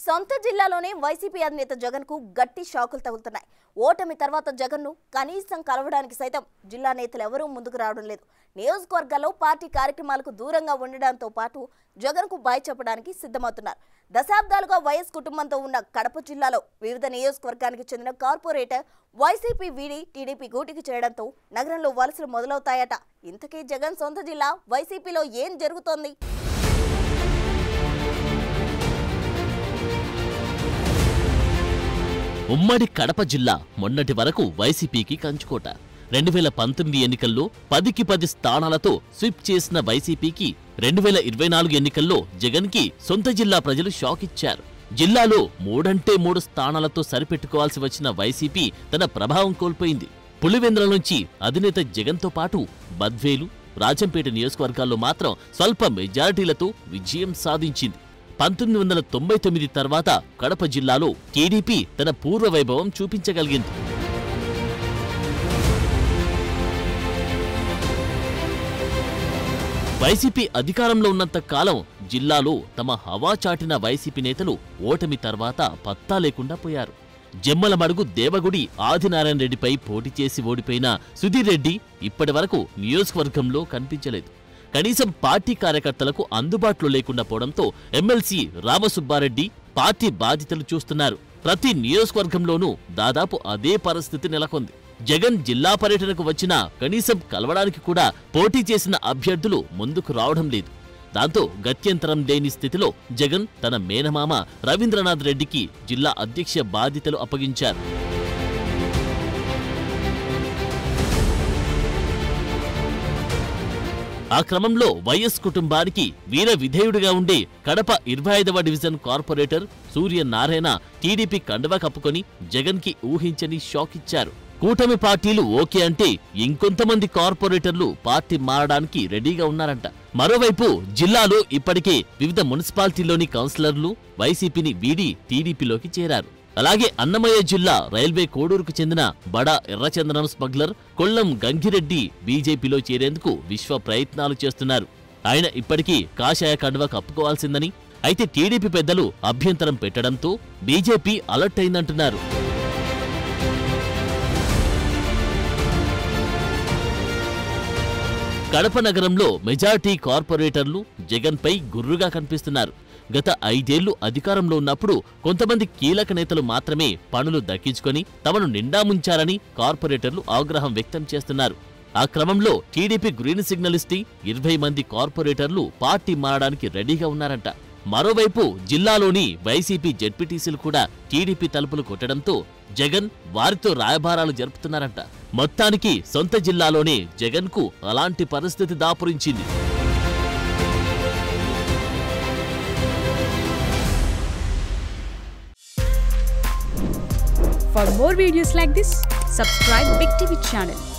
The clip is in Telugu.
సొంత జిల్లాలోనే వైసీపీ అధినేత జగన్ కు గట్టి షాకులు తగులుతున్నాయి ఓటమి తర్వాత జగన్ ను కనీసం కలవడానికి సైతం జిల్లా నేతలు ఎవరూ ముందుకు రావడం లేదు నియోజకవర్గాల్లో పార్టీ కార్యక్రమాలకు దూరంగా ఉండడంతో పాటు జగన్ కు బాయ్ చెప్పడానికి సిద్ధమవుతున్నారు దశాబ్దాలుగా వైఎస్ కుటుంబంతో ఉన్న కడప జిల్లాలో వివిధ నియోజకవర్గానికి చెందిన కార్పొరేటర్ వైసీపీ వీడి టీడీపీ గూటికి చేయడంతో నగరంలో వలసలు మొదలవుతాయట ఇంతకీ జగన్ సొంత జిల్లా వైసీపీలో ఏం జరుగుతోంది ఉమ్మడి కడప జిల్లా మొన్నటి వరకు వైసీపీకి కంచుకోట రెండు వేల పంతొమ్మిది ఎన్నికల్లో పదికి పది స్థానాలతో స్విప్ చేసిన వైసీపీకి రెండు వేల ఇరవై నాలుగు ఎన్నికల్లో జగన్కి సొంత జిల్లా ప్రజలు షాక్ ఇచ్చారు జిల్లాలో మూడంటే మూడు స్థానాలతో సరిపెట్టుకోవాల్సి వచ్చిన వైసీపీ తన ప్రభావం కోల్పోయింది పులివెందుల నుంచి అధినేత జగన్తో పాటు బద్వేలు రాజంపేట నియోజకవర్గాల్లో మాత్రం స్వల్ప మెజారిటీలతో విజయం సాధించింది పంతొమ్మిది వందల తొంభై తొమ్మిది తర్వాత కడప జిల్లాలో టీడీపీ తన పూర్వ వైభవం చూపించగలిగింది వైసీపీ అధికారంలో ఉన్నంత కాలం జిల్లాలో తమ హవా చాటిన వైసీపీ నేతలు ఓటమి తర్వాత పత్తా లేకుండా పోయారు జమ్మల మడుగు దేవగుడి ఆదినారాయణ రెడ్డిపై పోటీ చేసి ఓడిపోయిన సుధీర్ రెడ్డి ఇప్పటి వరకు నియోజకవర్గంలో కనిపించలేదు కనీసం పార్టీ కార్యకర్తలకు అందుబాటులో లేకుండా పోవడంతో ఎమ్మెల్సీ రామసుబ్బారెడ్డి పార్టీ బాధ్యతలు చూస్తున్నారు ప్రతి నియోజకవర్గంలోనూ దాదాపు అదే పరిస్థితి నెలకొంది జగన్ జిల్లా పర్యటనకు వచ్చినా కనీసం కలవడానికి కూడా పోటీ చేసిన అభ్యర్థులు ముందుకు రావడం లేదు దాంతో గత్యంతరం లేని స్థితిలో జగన్ తన మేనమామ రవీంద్రనాథ్ రెడ్డికి జిల్లా అధ్యక్ష బాధ్యతలు అప్పగించారు ఆ క్రమంలో వైఎస్ కుటుంబానికి వీర విధేయుడిగా ఉండే కడప ఇరవై ఐదవ division corporator Surya Narayana TDP కండువా కప్పుకొని జగన్ కి ఊహించని షాక్ ఇచ్చారు కూటమి పార్టీలు ఓకే అంటే ఇంకొంతమంది కార్పొరేటర్లు పార్టీ మారడానికి రెడీగా ఉన్నారంట మరోవైపు జిల్లాలో ఇప్పటికే వివిధ మున్సిపాలిటీల్లోని కౌన్సిలర్లు వైసీపీని వీడి టీడీపీలోకి చేరారు అలాగే అన్నమయ్య జిల్లా రైల్వే కోడూరుకు చెందిన బడా ఎర్రచందనం స్మగ్లర్ కొల్లం గంగిరెడ్డి బీజేపీలో చేరేందుకు విశ్వ ప్రయత్నాలు చేస్తున్నారు ఆయన ఇప్పటికీ కాషాయ కండువా కప్పుకోవాల్సిందని అయితే టీడీపీ పెద్దలు అభ్యంతరం పెట్టడంతో బీజేపీ అలర్ట్ అయిందంటున్నారు కడప నగరంలో మెజార్టీ కార్పొరేటర్లు జగన్పై గుర్రుగా కనిపిస్తున్నారు గత ఐదేళ్లు అధికారంలో ఉన్నప్పుడు కొంతమంది కీలక నేతలు మాత్రమే పనులు దక్కించుకొని తమను నిండా ముంచారని కార్పొరేటర్లు ఆగ్రహం వ్యక్తం చేస్తున్నారు ఆ క్రమంలో టీడీపీ గ్రీన్ సిగ్నల్ ఇస్తే ఇరవై మంది కార్పొరేటర్లు పార్టీ మారడానికి రెడీగా ఉన్నారంట మరోవైపు జిల్లాలోని వైసీపీ జెడ్పీటీసీలు కూడా టీడీపీ తలుపులు కొట్టడంతో జగన్ వారితో రాయబారాలు జరుపుతున్నారంట మొత్తానికి సొంత జిల్లాలోనే జగన్కు అలాంటి పరిస్థితి దాపురించింది For more videos like this, subscribe Big TV channel